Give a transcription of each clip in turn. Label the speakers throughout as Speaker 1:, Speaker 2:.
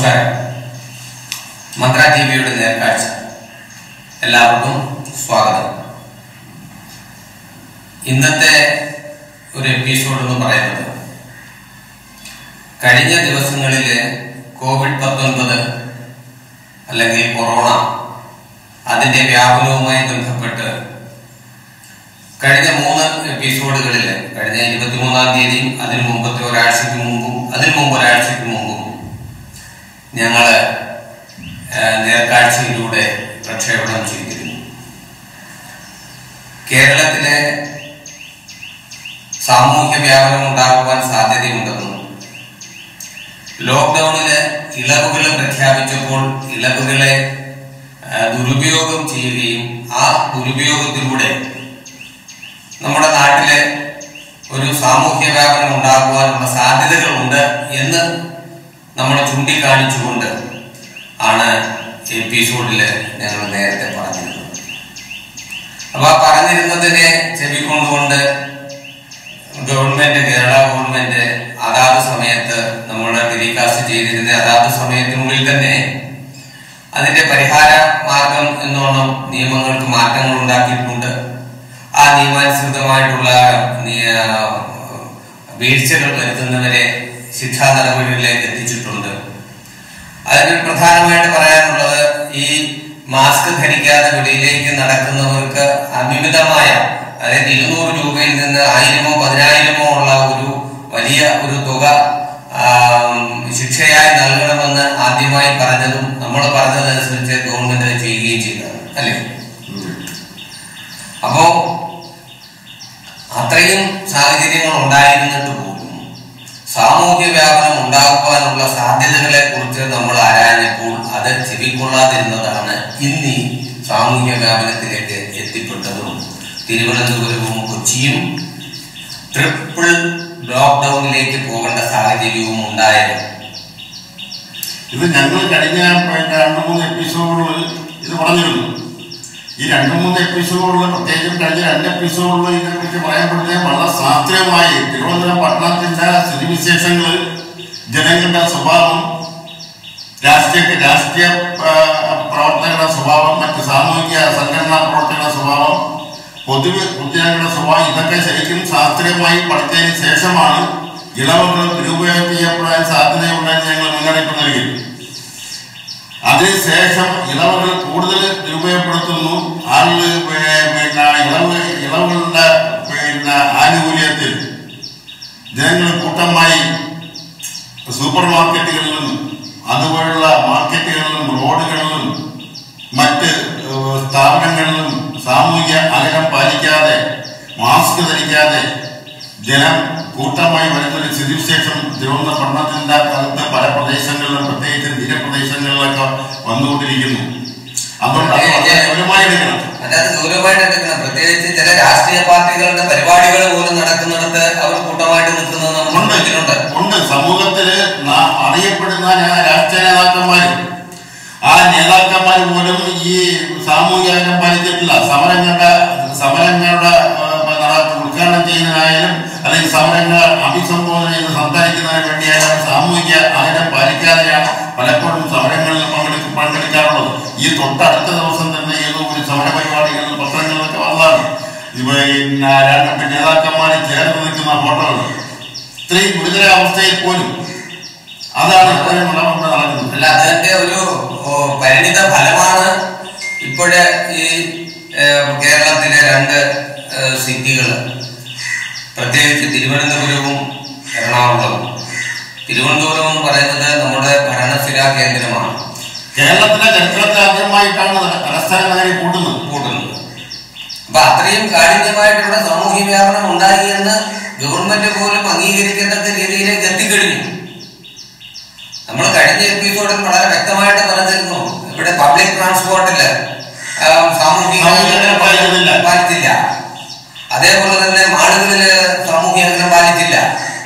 Speaker 1: നമസ്കാരം മന്ത്ര ടി വിയുടെ നേർക്കാഴ്ച എല്ലാവർക്കും സ്വാഗതം ഇന്നത്തെ ഒരു എപ്പിസോഡ് എന്ന് പറയുന്നത് കഴിഞ്ഞ ദിവസങ്ങളിൽ കോവിഡ് പത്തൊൻപത് അല്ലെങ്കിൽ കൊറോണ അതിന്റെ വ്യാപനവുമായി ബന്ധപ്പെട്ട് കഴിഞ്ഞ മൂന്ന് എപ്പിസോഡുകളിൽ കഴിഞ്ഞ ഇരുപത്തിമൂന്നാം തീയതിയും അതിനു മുമ്പത്തെ ഒരാഴ്ചക്ക് മുമ്പും അതിനു മുമ്പ് ഒരാഴ്ചക്ക് മുമ്പും ഞങ്ങള് ആ, നേർക്കാഴ്ചയിലൂടെ പ്രക്ഷേപണം ചെയ്തിരുന്നു കേരളത്തിലെ സാമൂഹ്യ വ്യാപനം ഉണ്ടാകുവാൻ സാധ്യതയുണ്ടെന്നും ലോക്ക്ഡൌണില് ഇളവുകൾ പ്രഖ്യാപിച്ചപ്പോൾ ഇളവുകളെ ആ, ദുരുപയോഗം ചെയ്യുകയും ആ ദുരുപയോഗത്തിലൂടെ നമ്മുടെ നാട്ടിലെ ഒരു സാമൂഹ്യ വ്യാപനം ഉണ്ടാകുവാനുള്ള സാധ്യതകളുണ്ട് എന്ന് നമ്മൾ ചൂണ്ടിക്കാണിച്ചുകൊണ്ട് ആണ് എപ്പിസോഡില് ഞങ്ങൾ നേരത്തെ പറഞ്ഞിരുന്നത് അപ്പൊ ആ പറഞ്ഞിരുന്നതിനെ ചെവിക്കൊണ്ടുകൊണ്ട് ഗവൺമെന്റ് കേരള ഗവൺമെന്റ് അതാത് സമയത്ത് നമ്മൾ ടെലികാസ്റ്റ് ചെയ്തിരുന്ന അതാത് സമയത്തിനുള്ളിൽ തന്നെ അതിന്റെ പരിഹാര മാർഗം എന്നോണം നിയമങ്ങൾക്ക് മാറ്റങ്ങൾ ഉണ്ടാക്കിയിട്ടുണ്ട് ആ നിയമാനുസൃതമായിട്ടുള്ള നിയ- വീഴ്ചകൾ വരുത്തുന്നവരെ ശിക്ഷാ നടപടികളിലേക്ക് എത്തിച്ചിട്ടുണ്ട് അതിൽ പ്രധാനമായിട്ട് പറയാനുള്ളത് ഈ മാസ്ക് ധരിക്കാതെ വെളിയിലേക്ക് നടക്കുന്നവർക്ക് അമിതമായ അതായത് ഇരുന്നൂറ് രൂപയിൽ നിന്ന് ആയിരമോ പതിനായിരമോ ഉള്ള ഒരു വലിയ ഒരു തുക ആം, ശിക്ഷയായി നൽകണമെന്ന് ആദ്യമായി പറഞ്ഞതും നമ്മൾ പറഞ്ഞതനുസരിച്ച് ഗവൺമെന്റ് അത് ചെയ്യുകയും ചെയ്തതാണ് അല്ലേ അപ്പോ അത്രയും സാഹചര്യങ്ങൾ ഉണ്ടായിരുന്നിട്ട് പോലും സാമൂഹ്യ വ്യാപനം ഉണ്ടാക്കുവാനുള്ള സാധ്യതകളെ കുറിച്ച് നമ്മൾ ആരാഞ്ഞപ്പോൾ അത് ചെവിക്കൊള്ളാതിരുന്നതാണ് ഇന്ന് ഈ സാമൂഹ്യ വ്യാപനത്തിലേക്ക് എത്തിപ്പെട്ടതും തിരുവനന്തപുരവും കൊച്ചിയും ട്രിപ്പിൾ ലോക്ക്ഡൌണിലേക്ക് പോകേണ്ട സാഹചര്യവും ഉണ്ടായത്
Speaker 2: ഇത് ഞങ്ങൾ കഴിഞ്ഞ പിന്നെ രണ്ട് മൂന്ന് എപ്പിസോഡുകളിൽ ഇത് പറഞ്ഞിരുന്നു ഈ രണ്ട് മൂന്ന് എപ്പിസോഡുകളിൽ പ്രത്യേകിച്ചും കഴിഞ്ഞ രണ്ട് എപ്പിസോഡുകളിൽ ഇതിനെക്കുറിച്ച് പറയപ്പെടുന്നത് വളരെ ശാസ്ത്രീയമായി തിരുവനന്തപുരം പട്ടണത്തിന്റെ സ്ഥിതിവിശേഷങ്ങൾ ജനങ്ങളുടെ സ്വഭാവം രാഷ്ട്രീയ രാഷ്ട്രീയ ആ, പ്രവർത്തകരുടെ സ്വഭാവം മറ്റ് സാമൂഹിക സംഘടനാ പ്രവർത്തകരുടെ സ്വഭാവം പൊതുവെ പൊതുജനങ്ങളുടെ സ്വഭാവം ഇതൊക്കെ ശരിക്കും ശാസ്ത്രീയമായി പഠിച്ചതിന് ശേഷമാണ് ഇളവുകൾ ദുരുപയോഗം ചെയ്യപ്പെടാൻ സാധ്യതയുണ്ടെന്ന് ഞങ്ങൾ മുന്നറിയിപ്പ് നൽകി അതിനുശേഷം ഇളവുകൾ കൂടുതൽ ദുരുപയോഗപ്പെടുത്തുന്നു ആളുകൾ പി- പിന്നെ ഇളവ് ഇളവുകളുടെ പിന്നെ ആനുകൂല്യത്തിൽ ജനങ്ങൾ കൂട്ടമായി സൂപ്പർ മാർക്കറ്റുകളിലും അതുപോലുള്ള മാർക്കറ്റുകളിലും റോഡുകളിലും മറ്റ് ഏഹ്, സ്ഥാപനങ്ങളിലും സാമൂഹ്യ അകലം പാലിക്കാതെ മാസ്ക് ധരിക്കാതെ ജനം കൂട്ടമായി വരുന്നൊരു സ്ഥിതിവിശേഷം തിരുവനന്തപുരം പട്ടണത്തിന്റെ അകത്ത് പല പ്രദേശങ്ങളിലും പ്രത്യേകിച്ച് തീരപ്രദേശങ്ങളിലൊക്കെ വന്നുകൊണ്ടിരിക്കുന്നു അതുകൊണ്ട് അത് വളരെ ഗൗരവമായി എടുക്കണം
Speaker 1: അതിനകത്ത് ഗൗരവമായിട്ട് എടുക്കണം പ്രത്യേകിച്ച് ചില രാഷ്ട്രീയ പാർട്ടികളുടെ പരിപാടികൾ പോലും നടക്കുന്നിടത്ത് അവർ കൂട്ടമായിട്ട് നിൽക്കുന്നത് നമ്മൾ
Speaker 2: ഉണ്ട്
Speaker 1: കണ്ടിട്ടുണ്ട്
Speaker 2: ഉണ്ട് സമൂഹത്തില് നാം അറിയപ്പെടുന്ന ഞാ- രാഷ്ട്രീയ നേതാക്കന്മാര് ആ നേതാക്കന്മാർ പോലും ഈ സാമൂഹിക അകലം പാലിച്ചിട്ടില്ല സമരങ്ങളുടെ സമരങ്ങളുടെ ആ, നട- ഉദ്ഘാടനം ചെയ്യുന്നതിനായാലും അല്ലെങ്കിൽ സമരങ്ങൾ അഭിസംബോധന ചെയ്ത് സംസാരിക്കുന്നതിന് വേണ്ടിയായാലും സാമൂഹിക അകലം പാലിക്കാതെയാണ് പലപ്പോഴും സമരങ്ങളിൽ പങ്കെടുക്ക പങ്കെടുക്കാറുള്ളത് ഈ തൊട്ടടുത്ത ദിവസം തന്നെ ഏതോ ഒരു സമര പരിപാടികളിൽ പത്രങ്ങളിലൊക്കെ വന്നതാണ് ഇത് പിന്നെ രണ്ട് നേതാക്കന്മാരെ ചേർന്ന് നിൽക്കുന്ന ഫോട്ടോകൾ ഇത്രയും ഗുരുതരാവസ്ഥയിൽ പോലും അതാണ് ഇപ്പോഴും നമ്മുടെ നടക്കുന്നത്
Speaker 1: അല്ല അതിന്റെ ഒരു ഓ, പരിണിത ഫലമാണ് ഇപ്പോഴ് ഈ ഏഹ്, കേരളത്തിലെ രണ്ട് സിറ്റികൾ പ്രത്യേകിച്ച് തിരുവനന്തപുരവും എറണാകുളവും തിരുവനന്തപുരം എന്ന് പറയുന്നത് നമ്മുടെ ഭരണസ്ഥിരാ കേന്ദ്രമാണ്
Speaker 2: കേരളത്തിലെ ചരിത്രത്തിൽ ആദ്യമായിട്ടാണ് തല- തലസ്ഥാന നഗരി കൂട്ടുന്നത്
Speaker 1: കൂട്ടുന്നത് അപ്പൊ അത്രയും കാഠിന്യമായിട്ടുള്ള സാമൂഹ്യ വ്യാപനം ഉണ്ടായി എന്ന് ഗവൺമെന്റ് പോലും അംഗീകരിക്കത്തക്ക രീതിയിലേക്ക് എത്തിക്കഴിഞ്ഞു നമ്മൾ കഴിഞ്ഞ എപ്പിസോഡിൽ വളരെ വ്യക്തമായിട്ട് പറഞ്ഞിരുന്നു ഇവിടെ പബ്ലിക് ട്രാൻസ്പോർട്ടില് ആ, സാമൂഹിക
Speaker 2: സാമൂഹിക അകലം പാലിക്കുന്നില്ല.
Speaker 1: പാലിച്ചില്ല അതേപോലെ തന്നെ മാളുകളില് സാമൂഹിക അകലം പാലിച്ചില്ല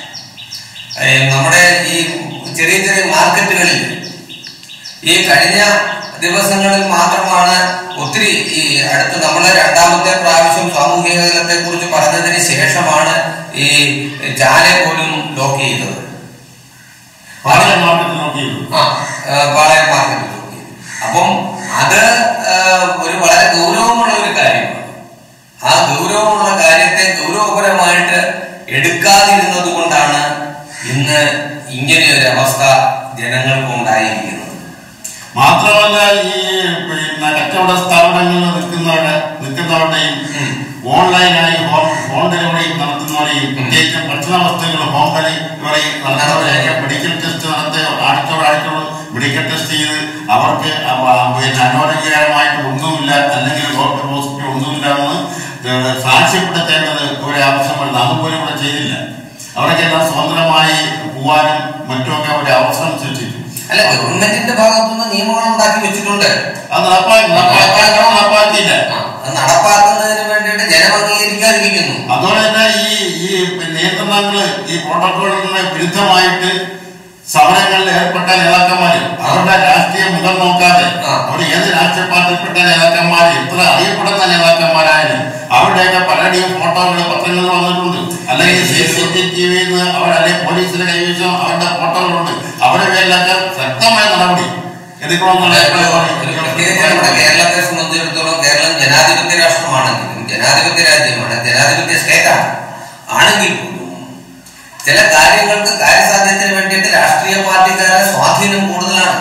Speaker 1: ഏ, നമ്മുടെ ഈ ചെറിയ ചെറിയ മാർക്കറ്റുകളിൽ ഈ കഴിഞ്ഞ ദിവസങ്ങളിൽ മാത്രമാണ് ഒത്തിരി ഈ അടുത്ത് നമ്മൾ രണ്ടാമത്തെ പ്രാവശ്യം സാമൂഹിക അകലത്തെ കുറിച്ച് പറഞ്ഞതിന് ശേഷമാണ് ഈ ചാല പോലും ലോക്ക് ചെയ്തത്
Speaker 2: പാളയം മാർക്കറ്റ് നോക്കിയിരുന്നു
Speaker 1: ആ ആ, പാളയം മാർക്കറ്റിൽ നോക്കി അപ്പം അത് ആ, ഒരു വളരെ ഗൗരവമുള്ള ഒരു കാര്യമാണ് ആ ഗൗരവമുള്ള കാര്യത്തെ ഗൗരവപരമായിട്ട് എടുക്കാതിരുന്നത് കൊണ്ടാണ് ഇന്ന് ഇങ്ങനെ ഒരു അവസ്ഥ ജനങ്ങൾക്ക് ഉണ്ടായിരിക്കുന്നത്
Speaker 2: മാത്രമല്ല ഈ പിന്നെ കച്ചവട സ്ഥാപനങ്ങളിൽ നിൽക്കുന്നവരുടെ നിൽക്കുന്നവരുടെയും
Speaker 1: ഉം.
Speaker 2: ഓൺലൈനായി ഹോം ഹോം ഡെലിവറി നടത്തുന്നവരെയും പ്രത്യേകിച്ചും ഭക്ഷണ വസ്തുക്കൾ ഹോം ഡെലിവറി നടത്തുന്നവരെയൊക്കെ മെഡിക്കൽ ടെസ്റ്റ് നടത്തി ആഴ്ചയോട് ആഴ്ചയോട് മെഡിക്കൽ ടെസ്റ്റ് ചെയ്ത് അവർക്ക് അവ- പിന്നെ അനാരോഗ്യകരമായിട്ട് ഒന്നുമില്ല അല്ലെങ്കിൽ ഡോക്ടർ ഹോസ്പിറ്റൽ ഒന്നുമില്ല എന്ന് ഏഹ് സാക്ഷ്യപ്പെടുത്തേണ്ടത് ഒരു ആവശ്യം വരുന്നത് അതുപോലും ഇവിടെ ചെയ്തില്ല അവരൊക്കെ എല്ലാം സ്വതന്ത്രമായി പോവാനും മറ്റുമൊക്കെ ഒരു അവസരം സൃഷ്ടിച്ചു
Speaker 1: അല്ല ഗവൺമെന്റിന്റെ ഭാഗത്തുനിന്ന് നിയമങ്ങൾ ഉണ്ടാക്കി വെച്ചിട്ടുണ്ട്
Speaker 2: അത് നടപ്പാക്കി നടപ്പാക്കാൻ നടപ്പാക്കിയില്ല
Speaker 1: ആ, അത് നടപ്പാക്കുന്നതിന് വേണ്ടിയിട്ട് ജനം അംഗീകരിക്കാതിരിക്കുന്നു
Speaker 2: അതുപോലെ തന്നെ ഈ ഈ നിയന്ത്രണങ്ങള് ഈ പ്രോട്ടോകോളിന് വിരുദ്ധമായിട്ട് സമരങ്ങളിൽ ഏർപ്പെട്ട നേതാക്കന്മാര് അവരുടെ രാഷ്ട്രീയ മുഖം നോക്കാതെ
Speaker 1: ആ.
Speaker 2: അവർ ഏത് രാഷ്ട്രീയ പാർട്ടിയിൽപ്പെട്ട നേതാക്കന്മാര് എത്ര അറിയപ്പെടുന്ന നേതാക്കന്മാരായാലും അവരുടെയൊക്കെ പലരുടെയും ഫോട്ടോകൾ പത്രങ്ങളിൽ വന്നിട്ടുണ്ട് അല്ലെങ്കിൽ സി സി ടി വിയിൽ നിന്ന് അവർ അല്ലെങ്കിൽ പോലീസിന്റെ കൈവശം അവരുടെ ഫോട്ടോകളുണ്ട് അവരുടെ പേരിലൊക്കെ ശക്തമായ നടപടി എടുക്കണമെന്നുള്ള
Speaker 1: ഒരു പ്രത്യേകിച്ച് നമ്മുടെ കേരളത്തെ സംബന്ധിച്ചിടത്തോളം കേരളം ജനാധിപത്യ രാഷ്ട്രമാണെങ്കിലും ജനാധിപത്യ രാജ്യമാണ് ജനാധിപത്യ സ്റ്റേറ്റാണ് ആണെങ്കിൽ പോലും ചില കാര്യങ്ങൾക്ക് കാര്യസാധ്യത്തിന് വേണ്ടിയിട്ട് രാഷ്ട്രീയ പാർട്ടിക്കാരെ സ്വാധീനം കൂടുതലാണ്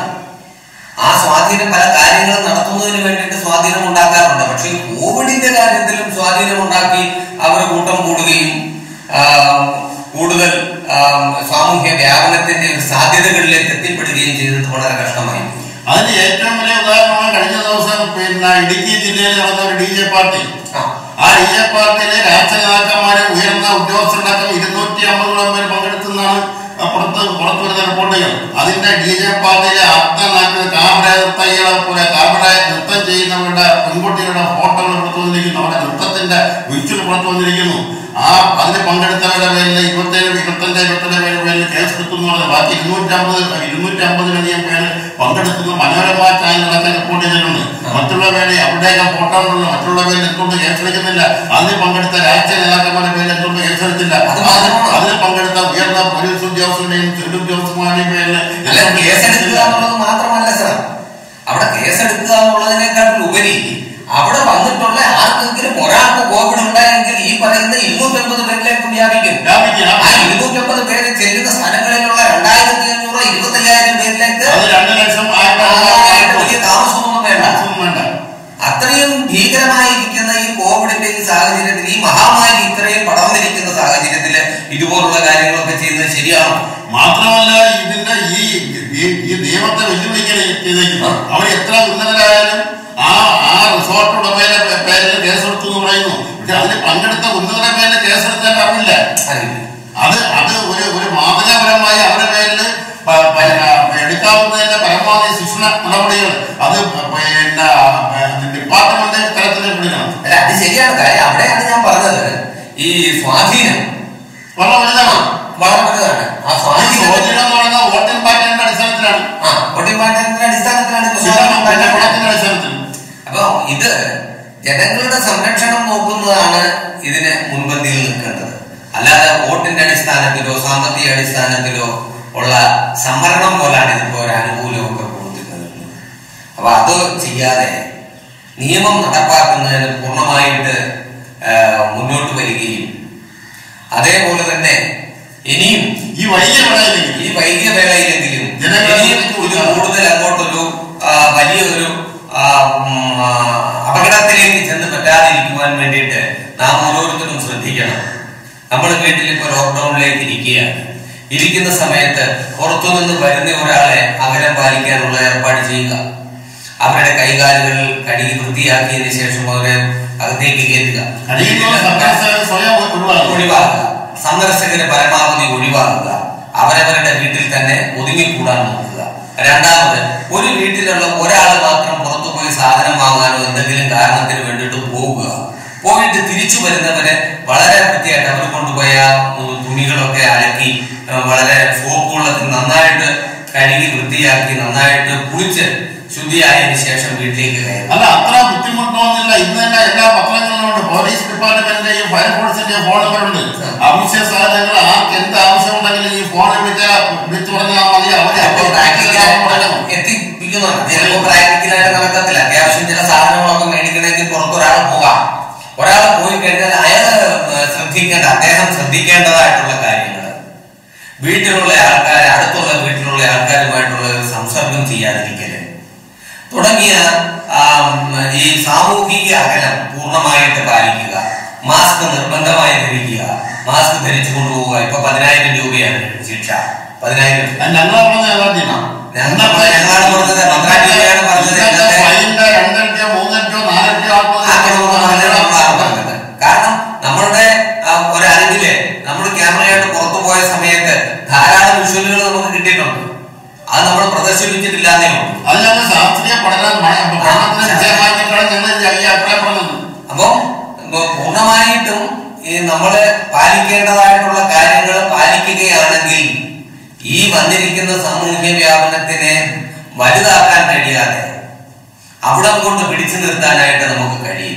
Speaker 1: ആ സ്വാധീനം പല കാര്യങ്ങളും നടത്തുന്നതിന് വേണ്ടിയിട്ട് സ്വാധീനം ഉണ്ടാക്കാറുണ്ട് പക്ഷേ ഈ കോവിഡിന്റെ കാര്യത്തിലും സ്വാധീനം ഉണ്ടാക്കി അവർ കൂട്ടം കൂടുകയും ആ, കൂടുതൽ ആ, സാമൂഹ്യ വ്യാപനത്തിന്റെ ഒരു സാധ്യതകളിലേക്ക് എത്തിപ്പെടുകയും ചെയ്തത് വളരെ കഷ്ടമായി പോയി.
Speaker 2: അതിന് ഏറ്റവും വലിയ ഉദാഹരണമാണ് കഴിഞ്ഞ ദിവസം പിന്നെ ഇടുക്കി ജില്ലയിൽ നടന്ന ഒരു ഡി ജെ പാർട്ടി
Speaker 1: ആ
Speaker 2: ആ ഡി ജെ പാർട്ടിയിലെ രാഷ്ട്രീയ നേതാക്കന്മാരെ ഉയർന്ന ഉദ്യോഗസ്ഥരടക്കം ഇരുന്നൂറ്റി അമ്പതോളം പേര് പങ്കെടുത്തെന്നാണ് പുറത്ത് പുറത്തു വരുന്ന റിപ്പോർട്ടുകൾ അതിന്റെ ഡി ജെ പാർട്ടിയിലെ അർത്ഥനാക്കുന്ന കാമറ തയ്യളെ പോലെ കാമറ നൃത്തം ചെയ്യുന്നവരുടെ പെൺകുട്ടികളുടെ ഫോട്ടോകൾ പുറത്തു വന്നിരിക്കുന്നു അവരുടെ നൃത്തത്തിന്റെ വിഷ്വൽ പുറത്തു വന്നിരിക്കുന്നു ആ അതിന് പങ്കെടുത്തവരുടെ പേരിൽ ഇരുപത്തേഴ് ഇരുപത്തഞ്ച് ഇരുപത്തേഴ് പേര് പേരിൽ കേസ് എടുക്കുന്നു പറഞ്ഞത് ബാക്കി ഇരുന്നൂറ്റമ്പത് ഇരുന്നൂറ്റമ്പതിലധികം പേര് പങ്കെടുക്കുന്ന മനോരമ ചാനലടക്കം റിപ്പോർട്ട് ചെയ്തിട്ടുണ്ട് മറ്റുള്ള പേര് അവരുടെയൊക്കെ ഫോട്ടോകളുണ്ട് മറ്റുള്ള പേരിൽ എന്തുകൊണ്ട് കേസെടുക്കുന്നില്ല അതിന് പങ്കെടുത്ത രാഷ്ട്രീയ നേതാക്കന്മാരുടെ പേരിൽ എന്തുകൊണ്ട് കേസെടുത്തില്ല
Speaker 1: അത് മാത്രമാണ്.
Speaker 2: അതിന് പങ്കെടുത്ത ഉയർന്ന പോലീസ് ഉദ്യോഗസ്ഥരുടെയും സിവിൽ ഉദ്യോഗസ്ഥന്മാരുടെയും പേരിൽ
Speaker 1: അല്ല കേസെടുക്കുക എന്നുള്ളത് മാത്രമല്ല സാർ അവിടെ കേസെടുക്കുക എന്നുള്ളതിനേക്കാളും ഉപരി അവിടെ വന്നിട്ടുള്ള ആർക്കെങ്കിലും ഒരാൾക്ക് കോവിഡ് ഉണ്ടായെങ്കിൽ ഈ പറയുന്ന ഇരുന്നൂറ്റമ്പത് പേരിലേക്ക് വ്യാപിക്കും
Speaker 2: വ്യാപിക്കും.
Speaker 1: ആ ഇരുന്നൂറ്റമ്പത് പേര് ചെല്ലുന്ന സ്ഥലങ്ങളിലുള്ള രണ്ടായിരത്തി അഞ്ഞൂറ് ഇരുപത്തയ്യായിരം പേരിലേക്ക്
Speaker 2: അത് രണ്ട് ലക്ഷം ആയിരം
Speaker 1: ആകാനായിട്ട് വലിയ താമസമൊന്നും വേണ്ട
Speaker 2: ഒന്നും വേണ്ട
Speaker 1: അത്രയും ഭീകരമായിരിക്കുന്ന ഈ കോവിഡിന്റെ ഈ സാഹചര്യത്തിൽ ഈ മഹാമാരി ഇത്രയും പടർന്നിരിക്കുന്ന സാഹചര്യത്തിൽ ഇതുപോലുള്ള കാര്യങ്ങളൊക്കെ ചെയ്യുന്നത് ശരിയാണോ
Speaker 2: മാത്രമല്ല ഇതിന്റെ ഈ ഈ- ഈ നിയമത്തെ വെല്ലുവിളിക്കാൻ ചെയ്തേക്കുന്നു അവർ എത്ര ഉന്നതരായാലും ആ ആ റിസോർട്ട് ഉടമയുടെ പേ- പേരിൽ കേസെടുത്തു എന്ന് പറയുന്നു പക്ഷെ അതിൽ പങ്കെടുത്ത ഉന്നതരുടെ പേരിൽ കേസെടുത്താൻ അറിയില്ല
Speaker 1: അറിയില്ല
Speaker 2: അത് അത് ഒരു ഒരു മാതൃകാപരമായി അവരുടെ പേരിൽ പ- പിന്നെ എടുക്കാവുന്നതിന്റെ പരമാവധി ശിക്ഷണ നടപടികൾ അത് പിന്നെ ഡിപ്പാർട്ട്മെന്റ് തലത്തിൽ എടുക്കണം
Speaker 1: അല്ല അത് ശരിയാണ് കാര്യം അവിടെയാണ് ഞാൻ പറഞ്ഞത് ഈ സ്വാധീനം
Speaker 2: വളരെ വലുതാണ്
Speaker 1: വളരെ വലുതാണ് ആ
Speaker 2: ഈ
Speaker 1: സ്വാധീനം
Speaker 2: സ്വാധീനം എന്ന് പറയുന്നത് വോട്ടിംഗ് പാറ്റേണിന്റെ അടിസ്ഥാനത്തിലാണ്
Speaker 1: ആ വോട്ടിംഗ് പാറ്റേണിന്റെ അടിസ്ഥാനത്തിലാണ് ഇപ്പൊ
Speaker 2: ശിക്ഷണം
Speaker 1: സ്വാധീനം
Speaker 2: പിന്നെ
Speaker 1: ഉണ്ടാക്കുന്നത്.
Speaker 2: ഗുണത്തിന്റെ അടിസ്ഥാനത്തിൽ
Speaker 1: അപ്പൊ ഇത് ജനങ്ങളുടെ സംരക്ഷണം നോക്കുന്നതാണ് ഇതിന് മുൻപന്തിയിൽ നിൽക്കേണ്ടത് അല്ലാതെ വോട്ടിന്റെ അടിസ്ഥാനത്തിലോ സാമ്പത്തിക അടിസ്ഥാനത്തിലോ ഉള്ള സംവരണം പോലാണ് ഇതിപ്പോ ഒരു അനുകൂലമൊക്കെ കൊടുത്തിരുന്നത് അപ്പൊ അത് ചെയ്യാതെ നിയമം നടപ്പാക്കുന്നതിന് പൂർണ്ണമായിട്ട് ആ, മുന്നോട്ട് വരികയും അതേപോലെ തന്നെ ഇനിയും
Speaker 2: ഈ വൈകിയ വിളയിലേക്ക്
Speaker 1: ഈ വൈകിയ വേളയിലെങ്കിലും
Speaker 2: ജനങ്ങളെ
Speaker 1: ഇനിയും ഇത് കൂടുതൽ അങ്ങോട്ടൊരു ആ, വലിയൊരു ആ, ഉം, ആ, അപകടത്തിലേക്ക് ചെന്ന് പറ്റാതിരിക്കുവാൻ വേണ്ടിയിട്ട് നാം ഓരോരുത്തരും ശ്രദ്ധിക്കണം നമ്മൾ വീട്ടിൽ ഇപ്പോൾ ലോക്ക്ഡൌണിലേക്ക് ഇരിക്കുകയാണ് ഇരിക്കുന്ന സമയത്ത് പുറത്തുനിന്ന് വരുന്ന ഒരാളെ അകലം പാലിക്കാനുള്ള ഏർപ്പാട് ചെയ്യുക അവരുടെ കൈകാലുകൾ കഴുകി വൃത്തിയാക്കിയതിനു ശേഷം അവരെ അകത്തേക്ക് കയറ്റുക
Speaker 2: കഴിയുന്ന സന്ദർശകർ സ്വയം ഒഴിവാക്കും
Speaker 1: ഒഴിവാക്കുക സന്ദർശകരെ പരമാവധി ഒഴിവാക്കുക അവരവരുടെ വീട്ടിൽ തന്നെ ഒതുങ്ങിക്കൂടാൻ നോക്കുക രണ്ടാമത് ഒരു വീട്ടിലുള്ള ഒരാൾ മാത്രം പുറത്തു പോയി സാധനം വാങ്ങാനോ എന്തെങ്കിലും കാരണത്തിന് വേണ്ടിയിട്ട് പോവുക പോയിട്ട് തിരിച്ചു വരുന്നവരെ വളരെ വൃത്തിയായിട്ട് അവർ കൊണ്ടുപോയ ഉം, തുണികളൊക്കെ അലക്കി ആ, വളരെ സോപ്പ് വെള്ളത്തിൽ നന്നായിട്ട് കഴുകി വൃത്തിയാക്കി നന്നായിട്ട് കുളിച്ച് ശുദ്ധിയായതിനു ശേഷം വീട്ടിലേക്ക് കയറുക
Speaker 2: അല്ല അത്ര ബുദ്ധിമുട്ടൊന്നുമില്ല ഇന്ന് തന്നെ എല്ലാ പത്രങ്ങളിലും ഉണ്ട് പോലീസ് ഡിപ്പാർട്ട്മെന്റിന്റെയും ഫയർഫോഴ്സിന്റെയും ഫോൺ നമ്പറുണ്ട് അവശ്യ സാധനങ്ങൾ ആർക്ക് എന്ത് ആവശ്യമുണ്ടെങ്കിലും ഉണ്ടെങ്കിൽ ഈ ഫോണിൽ വിളിച്ച വിളിച്ചു പറഞ്ഞാൽ മതി അവര്
Speaker 1: ചിലപ്പോ
Speaker 2: അപ്പോൾ
Speaker 1: പ്രാക്ടിക്കലായി എത്തിപ്പിക്കുന്നുണ്ട് ചിലപ്പോ പ്രാക്ടിക്കലായിട്ട് നടക്കത്തില്ല അത്യാവശ്യം ചില സാധനങ്ങളൊക്കെ മേടിക്കണമെങ്കിൽ പുറത്തൊരാൾ പോകാം ഒരാൾ പോയി കഴിഞ്ഞാൽ അയാൾ ശ്രദ്ധിക്കേണ്ട അദ്ദേഹം ശ്രദ്ധിക്കേണ്ടതായിട്ടുള്ള കാര്യങ്ങൾ വീട്ടിലുള്ള ആൾക്കാർ അടുത്തുള്ള വീട്ടിലുള്ള ആൾക്കാരുമായിട്ടുള്ള ഒരു സംസർഗം ചെയ്യാതിരിക്കല് തുടങ്ങിയ ആ, ഉം, ഈ സാമൂഹിക അകലം പൂർണ്ണമായിട്ട് പാലിക്കുക മാസ്ക് നിർബന്ധമായി ധരിക്കുക മാസ്ക് ധരിച്ചു കൊണ്ടുപോവുക ഇപ്പൊ പതിനായിരം രൂപയാണ് ശിക്ഷ പതിനായിരം
Speaker 2: ഞങ്ങൾ പറഞ്ഞ ഏതാണ്ടിനാ
Speaker 1: ഞങ്ങൾ ഞങ്ങളാണ് പറഞ്ഞത് മന്ത്രാലയമാണ് പറഞ്ഞത് ഇന്നത്തെ
Speaker 2: ഫൈനിന്റെ രണ്ടരക്കോ മൂന്നരക്കോ നാലരക്കോ
Speaker 1: ആക്കണമെന്ന് പറഞ്ഞാണ് നമ്മളാണ് പറഞ്ഞത് കാരണം നമ്മളുടെ ആ, ഒരു അറിവില് നമ്മൾ ക്യാമറയായിട്ട് പുറത്തു പോയ സമയത്ത് ധാരാളം വിഷ്വലുകൾ നമുക്ക് കിട്ടിയിട്ടുണ്ട് അത് നമ്മൾ പ്രദർശിപ്പിച്ചിട്ടില്ലാന്നേ ഉള്ളൂ
Speaker 2: അത് ഞങ്ങൾ ശാസ്ത്രീയ പഠനം പഠനത്തിന് വിജയമാക്കിയിട്ടാണ് ഞങ്ങൾ ഈ അഭിപ്രായം പറഞ്ഞത്
Speaker 1: അപ്പം ഇപ്പൊ പൂർണ്ണമായിട്ടും ഈ നമ്മള് പാലിക്കേണ്ടതായിട്ടുള്ള കാര്യങ്ങൾ പാലിക്കുകയാണെങ്കിൽ ഈ വന്നിരിക്കുന്ന സാമൂഹ്യ വ്യാപനത്തിനെ വലുതാക്കാൻ കഴിയാതെ അവിടം കൊണ്ട് പിടിച്ചു നിർത്താനായിട്ട് നമുക്ക് കഴിയും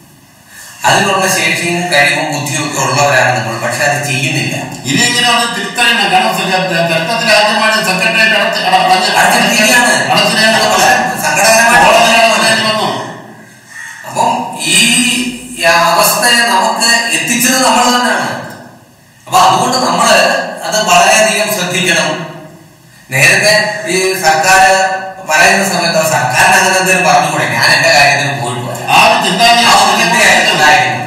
Speaker 1: അതിനുള്ള ശേഷിയും കഴിവും ബുദ്ധിയും ഒക്കെ ഉള്ളവരാണ് നമ്മൾ പക്ഷെ അത് ചെയ്യുന്നില്ല
Speaker 2: ഇനി ഇങ്ങനെ ഒന്ന് തിരുത്തലാണ് കാരണം ചരിത്രത്തിൽ ആദ്യമായിട്ട് സെക്രട്ടേറിയറ്റ് അടച്ച്
Speaker 1: അടച്ചിരിക്കുകയാണ് അത്
Speaker 2: അടച്ചിടേണ്ടത്
Speaker 1: വളരെ സങ്കടകരമായിട്ടുള്ള
Speaker 2: വന്നു
Speaker 1: അപ്പം ഈ അവസ്ഥയെ നമുക്ക് എത്തിച്ചത് നമ്മൾ തന്നെയാണ് അപ്പൊ അതുകൊണ്ട് നമ്മൾ അത് വളരെയധികം ശ്രദ്ധിക്കണം നേരത്തെ ഈ സർക്കാർ പറയുന്ന സമയത്ത് അത് സർക്കാരിന് അങ്ങനെ എന്തെങ്കിലും പറഞ്ഞുകൂടെ ഞാൻ എന്റെ കാര്യത്തിന് പോയിട്ട് വരാം
Speaker 2: ആ ഒരു ചിന്താഗതി
Speaker 1: ആ ഒരു ചിന്തയായിരുന്നു ഉണ്ടായിരുന്നത്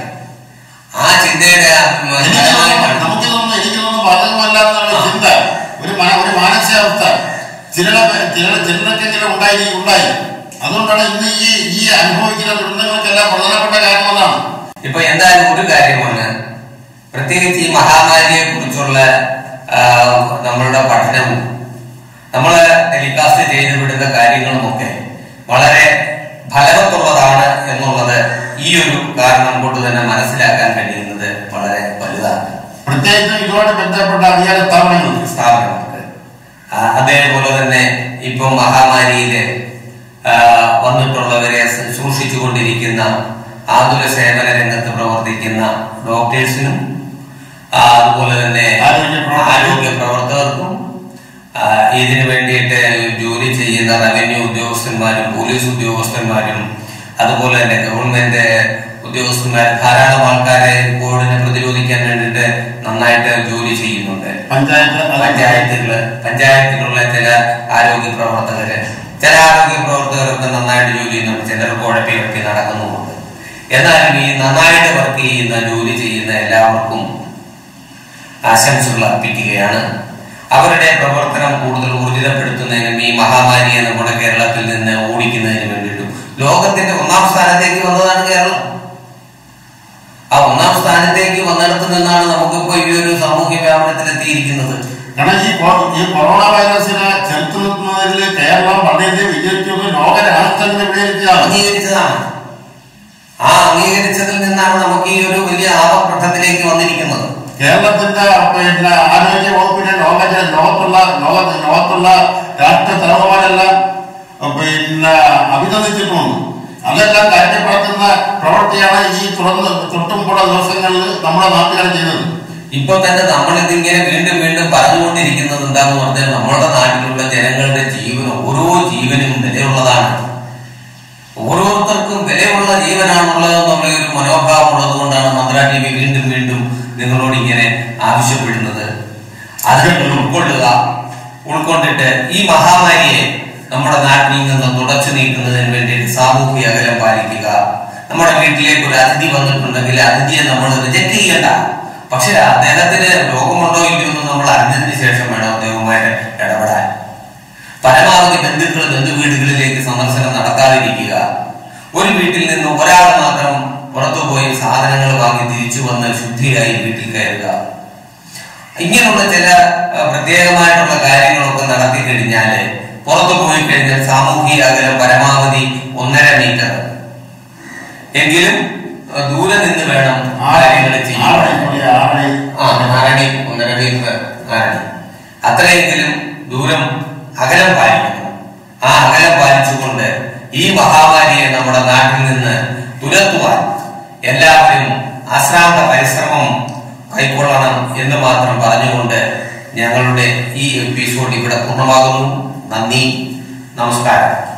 Speaker 1: ആ ചിന്തയുടെ
Speaker 2: എനിക്ക് തോന്നുന്നു
Speaker 1: ഫലമായിട്ടാണ്
Speaker 2: നമുക്ക് തോന്നുന്നു എനിക്ക് തോന്നുന്നു ബാധകമല്ല എന്നുള്ള ചിന്ത ഒരു മന- ഒരു മാനസികാവസ്ഥ ചിലരുടെ ചിലരുടെ ചിലർക്കെങ്കിലും ഉണ്ടായി ഉണ്ടായി അതുകൊണ്ടാണ് ഇന്ന് ഈ ഈ അനുഭവിക്കുന്ന ദുരന്തങ്ങൾക്കെല്ലാം പ്രധാനപ്പെട്ട കാരണം അതാണ്
Speaker 1: ഇപ്പൊ എന്തായാലും ഒരു കാര്യമാണ് പ്രത്യേകിച്ച് ഈ മഹാമാരിയെ കുറിച്ചുള്ള നമ്മളുടെ പഠനവും നമ്മള് ടെലികാസ്റ്റ് ചെയ്തു വിടുന്ന കാര്യങ്ങളുമൊക്കെ വളരെ ഫലവത്തുള്ളതാണ് എന്നുള്ളത് ഈ ഒരു കാരണം കൊണ്ട് തന്നെ മനസ്സിലാക്കാൻ കഴിയുന്നത് വളരെ വലുതാണ്
Speaker 2: പ്രത്യേകിച്ചും ഇതുമായി ബന്ധപ്പെട്ട അധികാര സ്ഥാപനങ്ങൾ
Speaker 1: സ്ഥാപനങ്ങൾക്ക് ആ, അതേപോലെ തന്നെ ഇപ്പൊ മഹാമാരിയില് ആ, വന്നിട്ടുള്ളവരെ ശുശ്രൂഷിച്ചു കൊണ്ടിരിക്കുന്ന ആതുര സേവന രംഗത്ത് പ്രവർത്തിക്കുന്ന ഡോക്ടേഴ്സിനും ആ, അതുപോലെ തന്നെ
Speaker 2: ആരോഗ്യ പ്രവർത്തകർ.
Speaker 1: ആരോഗ്യ പ്രവർത്തകർക്കും ആ, ഇതിനു വേണ്ടിയിട്ട് ജോലി ചെയ്യുന്ന റവന്യൂ ഉദ്യോഗസ്ഥന്മാരും പോലീസ് ഉദ്യോഗസ്ഥന്മാരും അതുപോലെ തന്നെ ഗവൺമെന്റ് ഉദ്യോഗസ്ഥന്മാർ ധാരാളം ആൾക്കാരെ കോവിഡിനെ പ്രതിരോധിക്കാൻ വേണ്ടിയിട്ട് നന്നായിട്ട് ജോലി ചെയ്യുന്നുണ്ട്
Speaker 2: പഞ്ചായത്ത് അത്
Speaker 1: പഞ്ചായത്തുകള് പഞ്ചായത്തിലുള്ള ചില ആരോഗ്യ പ്രവർത്തകര് ചില ആരോഗ്യ പ്രവർത്തകരൊക്കെ നന്നായിട്ട് ജോലി ചെയ്യുന്നുണ്ട് ചിലർ കുഴപ്പി കുഴപ്പി നടക്കുന്നുമുണ്ട് എന്നാലും ഈ നന്നായിട്ട് വർക്ക് ചെയ്യുന്ന ജോലി ചെയ്യുന്ന എല്ലാവർക്കും ആശംസകൾ അർപ്പിക്കുകയാണ് അവരുടെ പ്രവർത്തനം കൂടുതൽ ഊർജിതപ്പെടുത്തുന്നതിനും ഈ മഹാമാരിയെ നമ്മുടെ കേരളത്തിൽ നിന്ന് ഓടിക്കുന്നതിന് വേണ്ടിയിട്ടും ലോകത്തിന്റെ ഒന്നാം സ്ഥാനത്തേക്ക് വന്നതാണ് കേരളം ആ ഒന്നാം സ്ഥാനത്തേക്ക് വന്നിടത്ത് നിന്നാണ് നമുക്കിപ്പോ ഈ ഒരു സാമൂഹ്യ വ്യാപനത്തിൽ എത്തിയിരിക്കുന്നത്
Speaker 2: കാരണം ഈ കൊ- ഈ കൊറോണ വൈറസിനെ ചെറുത്തു നിർത്തുന്നതിൽ കേരളം വളരെയധികം വിജയിച്ചത് ലോക രാഷ്ട്രങ്ങൾ വിജയിച്ചതാണ്
Speaker 1: അംഗീകരിച്ചതാണ് ആ അംഗീകരിച്ചതിൽ നിന്നാണ് നമുക്ക് ഈ ഒരു വലിയ ആപഘട്ടത്തിലേക്ക് വന്നിരിക്കുന്നത്
Speaker 2: കേരളത്തിന്റെ പിന്നെ ആരോഗ്യ വകുപ്പിനെ ലോക ലോകത്തുള്ള ലോക ലോകത്തുള്ള രാഷ്ട്ര തലവന്മാരെല്ലാം പിന്നെ അഭിനന്ദിച്ചിട്ടുണ്ട് അതെല്ലാം കാര്യപ്പെടുത്തുന്ന പ്രവൃത്തിയാണ് ഈ തുറന്ന് തൊട്ടുമുള്ള ദിവസങ്ങളിൽ നമ്മുടെ നാട്ടുകാർ ചെയ്തത്
Speaker 1: ഇപ്പൊ തന്നെ നമ്മൾ ഇതിങ്ങനെ വീണ്ടും വീണ്ടും പറഞ്ഞുകൊണ്ടിരിക്കുന്നത് എന്താന്ന് പറഞ്ഞാൽ നമ്മുടെ നാട്ടിലുള്ള ജനങ്ങളുടെ ജീവനും ഓരോ ജീവനും വിലയുള്ളതാണ് ഓരോരുത്തർക്കും വിലയുള്ള ജീവനാണുള്ളത് എന്നുള്ള ഒരു മനോഭാവം ഉള്ളത് കൊണ്ടാണ് മന്ത്ര ടി വി വീണ്ടും വീണ്ടും നിങ്ങളോട് ഇങ്ങനെ ആവശ്യപ്പെടുന്നത് അത് ഉൾക്കൊള്ളുക ഉൾക്കൊണ്ടിട്ട് ഈ മഹാമാരിയെ നമ്മുടെ നാട്ടിൽ നിന്ന് തുടച്ചു നീക്കുന്നതിന് വേണ്ടി സാമൂഹ്യ അകലം പാലിക്കുക നമ്മുടെ വീട്ടിലേക്ക് ഒരു അതിഥി വന്നിട്ടുണ്ടെങ്കിൽ അതിഥിയെ നമ്മൾ റിജക്ട് ചെയ്യണ്ട പക്ഷെ അദ്ദേഹത്തിന് രോഗമുണ്ടോ ഇല്ലയോ എന്ന് നമ്മൾ അറിഞ്ഞതിന് ശേഷം വേണം അദ്ദേഹവുമായിട്ട് ഇടപെടാൻ പരമാവധി ബന്ധുക്കൾ ബന്ധു വീടുകളിലേക്ക് സന്ദർശനം നടത്താതിരിക്കുക ഒരു വീട്ടിൽ നിന്ന് ഒരാൾ മാത്രം പുറത്തു പോയി സാധനങ്ങൾ വാങ്ങി തിരിച്ചു വന്ന് ശുദ്ധിയായി വീട്ടിൽ കയറുക ഇങ്ങനെയുള്ള ചില അഹ്, പ്രത്യേകമായിട്ടുള്ള കാര്യങ്ങളൊക്കെ നടത്തി കഴിഞ്ഞാല് പുറത്തു പോയി കഴിഞ്ഞാൽ സാമൂഹിക അകലം പരമാവധി ഒന്നര മീറ്റർ എങ്കിലും അഹ്, ദൂരെ നിന്ന് വേണം കാര്യങ്ങൾ ചെയ്യാൻ
Speaker 2: ആറടി ആറടി
Speaker 1: ആ ആറടി ഒന്നര മീറ്റർ ആറടി അത്രയെങ്കിലും ദൂരം അകലം പാലിക്കണം ആ അകലം പാലിച്ചുകൊണ്ട് ഈ മഹാമാരിയെ നമ്മുടെ നാട്ടിൽ നിന്ന് തുരത്തുവാൻ എല്ലാവരും അശ്രാന്ത പരിശ്രമം കൈക്കൊള്ളണം എന്ന് മാത്രം പറഞ്ഞുകൊണ്ട് ഞങ്ങളുടെ ഈ എപ്പിസോഡ് ഇവിടെ പൂർണ്ണമാകുന്നു നന്ദി നമസ്കാരം